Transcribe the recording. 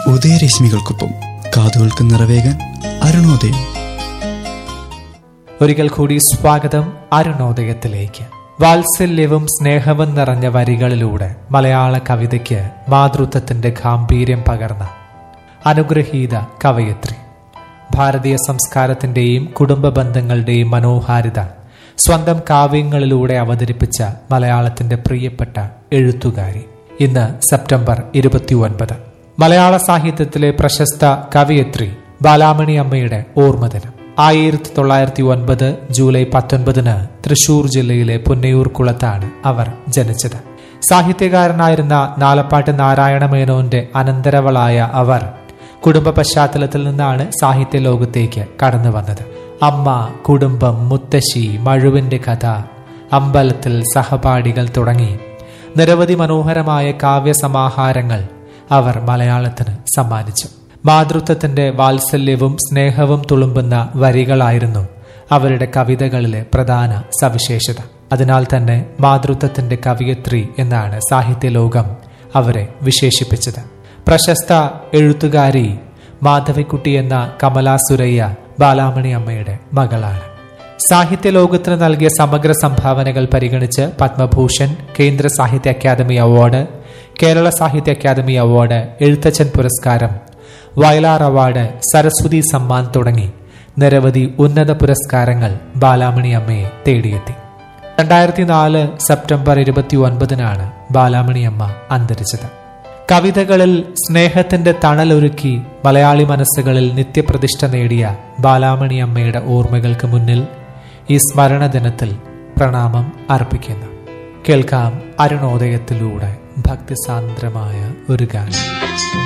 ഉദയരശ്മികൾക്കൊപ്പം കാതുകൾക്ക് നിറവേകാൻ അരുണോദയം ഒരിക്കൽ കൂടി സ്വാഗതം അരുണോദയത്തിലേക്ക് വാത്സല്യവും സ്നേഹവും നിറഞ്ഞ വരികളിലൂടെ മലയാള കവിതയ്ക്ക് മാതൃത്വത്തിന്റെ ഗാംഭീര്യം പകർന്ന അനുഗ്രഹീത കവയത്രി ഭാരതീയ സംസ്കാരത്തിന്റെയും കുടുംബ ബന്ധങ്ങളുടെയും മനോഹാരിത സ്വന്തം കാവ്യങ്ങളിലൂടെ അവതരിപ്പിച്ച മലയാളത്തിന്റെ പ്രിയപ്പെട്ട എഴുത്തുകാരി ഇന്ന് സെപ്റ്റംബർ ഇരുപത്തിയൊൻപത് മലയാള സാഹിത്യത്തിലെ പ്രശസ്ത കവയത്രി ബാലാമണി അമ്മയുടെ ഓർമ്മദിനം ആയിരത്തി തൊള്ളായിരത്തി ഒൻപത് ജൂലൈ പത്തൊൻപതിന് തൃശൂർ ജില്ലയിലെ പുന്നയൂർ കുളത്താണ് അവർ ജനിച്ചത് സാഹിത്യകാരനായിരുന്ന നാലപ്പാട്ട് നാരായണ മേനോന്റെ അനന്തരവളായ അവർ കുടുംബ പശ്ചാത്തലത്തിൽ നിന്നാണ് സാഹിത്യ ലോകത്തേക്ക് കടന്നു വന്നത് അമ്മ കുടുംബം മുത്തശ്ശി മഴുവിന്റെ കഥ അമ്പലത്തിൽ സഹപാഠികൾ തുടങ്ങി നിരവധി മനോഹരമായ കാവ്യസമാഹാരങ്ങൾ അവർ മലയാളത്തിന് സമ്മാനിച്ചു മാതൃത്വത്തിന്റെ വാത്സല്യവും സ്നേഹവും തുളുമ്പുന്ന വരികളായിരുന്നു അവരുടെ കവിതകളിലെ പ്രധാന സവിശേഷത അതിനാൽ തന്നെ മാതൃത്വത്തിന്റെ കവിയത്രി എന്നാണ് സാഹിത്യലോകം അവരെ വിശേഷിപ്പിച്ചത് പ്രശസ്ത എഴുത്തുകാരി മാധവിക്കുട്ടി എന്ന കമലാ സുരയ്യ ബാലാമണി അമ്മയുടെ മകളാണ് സാഹിത്യ ലോകത്തിന് നൽകിയ സമഗ്ര സംഭാവനകൾ പരിഗണിച്ച് പത്മഭൂഷൺ കേന്ദ്ര സാഹിത്യ അക്കാദമി അവാർഡ് കേരള സാഹിത്യ അക്കാദമി അവാർഡ് എഴുത്തച്ഛൻ പുരസ്കാരം വയലാർ അവാർഡ് സരസ്വതി സമ്മാൻ തുടങ്ങി നിരവധി ഉന്നത പുരസ്കാരങ്ങൾ ബാലാമണി അമ്മയെ തേടിയെത്തി രണ്ടായിരത്തി നാല് സെപ്റ്റംബർ ഇരുപത്തി ഒൻപതിനാണ് ബാലാമണി അമ്മ അന്തരിച്ചത് കവിതകളിൽ സ്നേഹത്തിന്റെ തണലൊരുക്കി മലയാളി മനസ്സുകളിൽ നിത്യപ്രതിഷ്ഠ നേടിയ ബാലാമണി അമ്മയുടെ ഓർമ്മകൾക്ക് മുന്നിൽ ഈ സ്മരണ ദിനത്തിൽ പ്രണാമം അർപ്പിക്കുന്നു കേൾക്കാം അരുണോദയത്തിലൂടെ ഭക്തിസാന്ദ്രമായ ഒരു ഗാനം